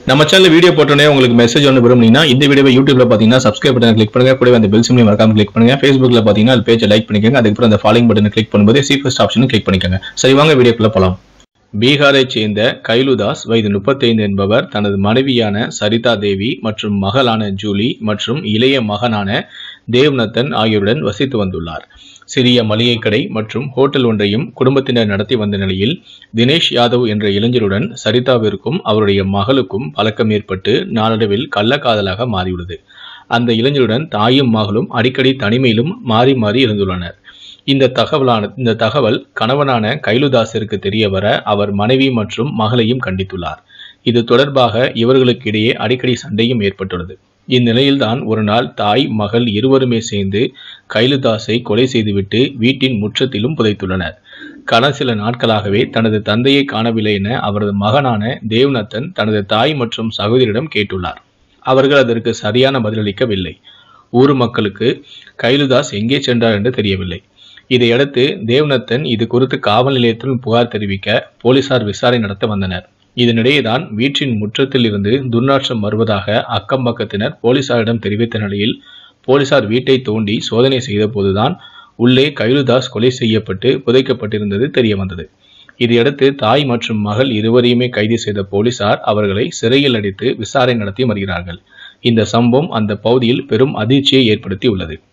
நம்ம channel video போட்டோன்னே உங்களுக்கு மெசேஜ் ஒன்று விரும்புனீங்கன்னா இந்த வீடியோவை யூடியூப்ல பார்த்தீங்கன்னா சப்ஸ்கிரைப் பட்டன் கிளிக் பண்ணுங்க கூடவே அந்த பெல் சிம்லையும் மறக்காம கிளிக் பண்ணுங்க ஃபேஸ்புக்ல பார்த்தீங்கன்னா அது பேஜை லைக் பண்ணிக்கோங்க அதுக்கப்புறம் அந்த ஃபாலோயிங் பட்டனை கிளிக் பண்ணும்போது சீஃபஸ்ட் ஆப்ஷனும் கிளிக் பண்ணிக்கோங்க சரி வாங்க வீடியோக்குள்ள போலாம் பீகாரைச் சேர்ந்த கைலுதாஸ் வயது 35 என்பவர் தனது மனைவியான சரிதா தேவி மற்றும் மகளான ஜூலி மற்றும் இளைய மகனான தேவ்நத்தன் ஆகியோருடன் வசித்து வந்துள்ளார் சிறிய மளிகை கடை மற்றும் ஹோட்டல் ஒன்றையும் குடும்பத்தினர் நடத்தி வந்த நிலையில் தினேஷ் யாதவ் என்ற இளைஞருடன் சரிதாவிற்கும் அவருடைய மகளுக்கும் பழக்கம் ஏற்பட்டு நாளடைவில் கள்ளக்காதலாக மாறியுள்ளது அந்த இளைஞருடன் தாயும் மகளும் அடிக்கடி தனிமையிலும் மாறி மாறி இருந்துள்ளனர் இந்த தகவலான இந்த தகவல் கணவனான கைலுதாஸிற்கு தெரிய வர அவர் மனைவி மற்றும் மகளையும் கண்டித்துள்ளார் இது தொடர்பாக இவர்களுக்கு இடையே அடிக்கடி சண்டையும் ஏற்பட்டுள்ளது இந்நிலையில்தான் ஒரு நாள் தாய் மகள் இருவருமே சேர்ந்து கைலுதாஸை கொலை செய்துவிட்டு வீட்டின் முற்றத்திலும் புதைத்துள்ளனர் கடந்த சில நாட்களாகவே தனது தந்தையை காணவில்லை என அவரது மகனான தேவ்நத்தன் தனது தாய் மற்றும் சகோதரியிடம் கேட்டுள்ளார் அவர்கள் அதற்கு சரியான பதிலளிக்கவில்லை ஊர் மக்களுக்கு கைலுதாஸ் எங்கே சென்றார் என்று தெரியவில்லை இதையடுத்து தேவ்நத்தன் இது குறித்து காவல் நிலையத்தில் புகார் தெரிவிக்க போலீசார் விசாரணை நடத்த வந்தனர் இதனிடையேதான் வீட்டின் முற்றத்தில் இருந்து துர்நாற்றம் வருவதாக அக்கம் பக்கத்தினர் போலீசாரிடம் தெரிவித்த நிலையில் போலீசார் வீட்டை தோண்டி சோதனை செய்தபோதுதான் உள்ளே கைலுதாஸ் கொலை செய்யப்பட்டு புதைக்கப்பட்டிருந்தது தெரிய வந்தது இதையடுத்து தாய் மற்றும் மகள் இருவரையுமே கைது செய்த போலீசார் அவர்களை சிறையில் அடைத்து விசாரணை நடத்தி வருகிறார்கள் இந்த சம்பவம் அந்த பகுதியில் பெரும் அதிர்ச்சியை ஏற்படுத்தி உள்ளது